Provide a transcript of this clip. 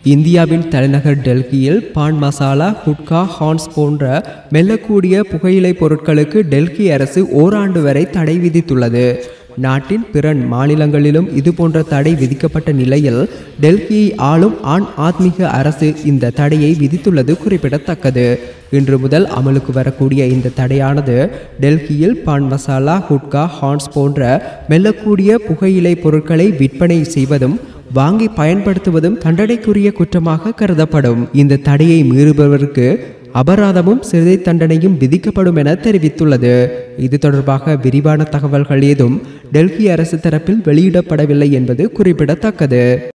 இந்தியாவின் தலைநகர் டெல்லியில் பான் மசாலா குட்கா ஹான்ஸ் போன்ற மெல்லக்கூடிய புகையிலை பொருட்களுக்கு டெல்லி அரசு ஓராண்டு வரை தடை விதித்துள்ளது நாட்டின் பிற மாநிலங்களிலும் இதுபோன்ற தடை விதிக்கப்பட்ட நிலையில் டெல்லியை ஆளும் ஆண் ஆத்மீக அரசு இந்த தடையை விதித்துள்ளது குறிப்பிடத்தக்கது இன்று முதல் அமலுக்கு வரக்கூடிய இந்த தடையானது டெல்லியில் பான் மசாலா குட்கா ஹான்ஸ் போன்ற மெல்லக்கூடிய புகையிலை பொருட்களை விற்பனை செய்வதும் வாங்கி பயன்படுத்துவதும் தண்டனைக்குரிய குற்றமாக கருதப்படும் இந்த தடையை மீறுபவருக்கு அபராதமும் சிறை தண்டனையும் விதிக்கப்படும் என தெரிவித்துள்ளது இது தொடர்பாக விரிவான தகவல்கள் ஏதும் டெல்லி அரசு தரப்பில் வெளியிடப்படவில்லை என்பது குறிப்பிடத்தக்கது